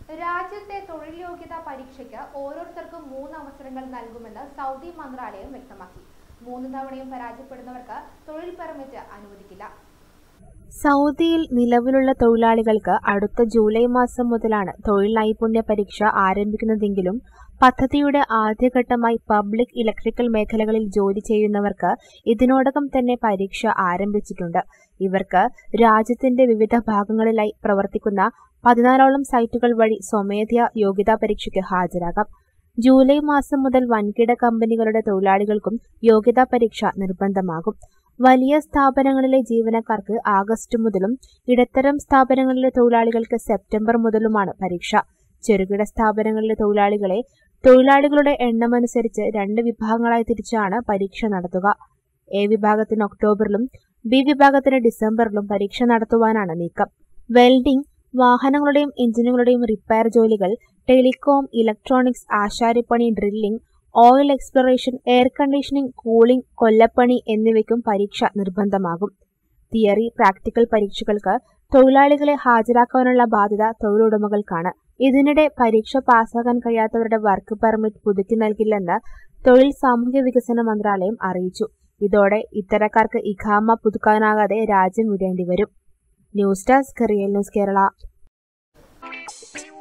രാജ്യത്തെ തൊഴിൽ യോഗ്യതാ പരീക്ഷയ്ക്ക് ഓരോരുത്തർക്കും മൂന്ന് അവസരങ്ങൾ നൽകുമെന്ന് സൗദി മന്ത്രാലയം വ്യക്തമാക്കി മൂന്ന് തവണയും പരാജയപ്പെടുന്നവർക്ക് തൊഴിൽ പെർമിറ്റ് അനുവദിക്കില്ല സൗദിയിൽ നിലവിലുള്ള തൊഴിലാളികൾക്ക് അടുത്ത ജൂലൈ മാസം മുതലാണ് തൊഴിൽ നൈപുണ്യ പരീക്ഷ ആരംഭിക്കുന്നതെങ്കിലും പദ്ധതിയുടെ ആദ്യഘട്ടമായി പബ്ലിക് ഇലക്ട്രിക്കൽ മേഖലകളിൽ ജോലി ചെയ്യുന്നവർക്ക് ഇതിനോടകം തന്നെ പരീക്ഷ ആരംഭിച്ചിട്ടുണ്ട് ഇവർക്ക് രാജ്യത്തിന്റെ വിവിധ ഭാഗങ്ങളിലായി പ്രവർത്തിക്കുന്ന പതിനാലോളം സൈറ്റുകൾ വഴി സ്വമേധയാ യോഗ്യതാ പരീക്ഷയ്ക്ക് ഹാജരാകാം ജൂലൈ മാസം മുതൽ വൻകിട കമ്പനികളുടെ തൊഴിലാളികൾക്കും യോഗ്യതാ പരീക്ഷ നിർബന്ധമാകും വലിയ സ്ഥാപനങ്ങളിലെ ജീവനക്കാർക്ക് ആഗസ്റ്റ് മുതലും ഇടത്തരം സ്ഥാപനങ്ങളിലെ തൊഴിലാളികൾക്ക് സെപ്റ്റംബർ മുതലുമാണ് പരീക്ഷ ചെറുകിട സ്ഥാപനങ്ങളിലെ തൊഴിലാളികളെ തൊഴിലാളികളുടെ എണ്ണമനുസരിച്ച് രണ്ട് വിഭാഗങ്ങളായി തിരിച്ചാണ് പരീക്ഷ നടത്തുക എ വിഭാഗത്തിന് ഒക്ടോബറിലും ബി വിഭാഗത്തിന് ഡിസംബറിലും പരീക്ഷ നടത്തുവാനാണ് നീക്കം വെൽഡിംഗ് വാഹനങ്ങളുടെയും എഞ്ചിനുകളുടെയും റിപ്പയർ ജോലികൾ ടെലികോം ഇലക്ട്രോണിക്സ് ആശാരിപ്പണി drilling oil exploration air conditioning cooling കൊല്ലപ്പണി എന്നിവയ്ക്കും പരീക്ഷ നിർബന്ധമാകും തിയറി പ്രാക്ടിക്കൽ പരീക്ഷകൾക്ക് തൊഴിലാളികളെ ഹാജരാക്കാനുള്ള ബാധ്യത തൊഴിലുടമകൾക്കാണ് ഇതിനിടെ പരീക്ഷ പാസ്സാകാൻ കഴിയാത്തവരുടെ വർക്ക് പെർമിറ്റ് പുതുക്കി നൽകില്ലെന്ന് തൊഴിൽ സാമൂഹ്യ വികസന മന്ത്രാലയം അറിയിച്ചു ഇതോടെ ഇത്തരക്കാർക്ക് ഇഖാമ പുതുക്കാനാകാതെ രാജ്യം വിടേണ്ടി വരും news desk real news Kerala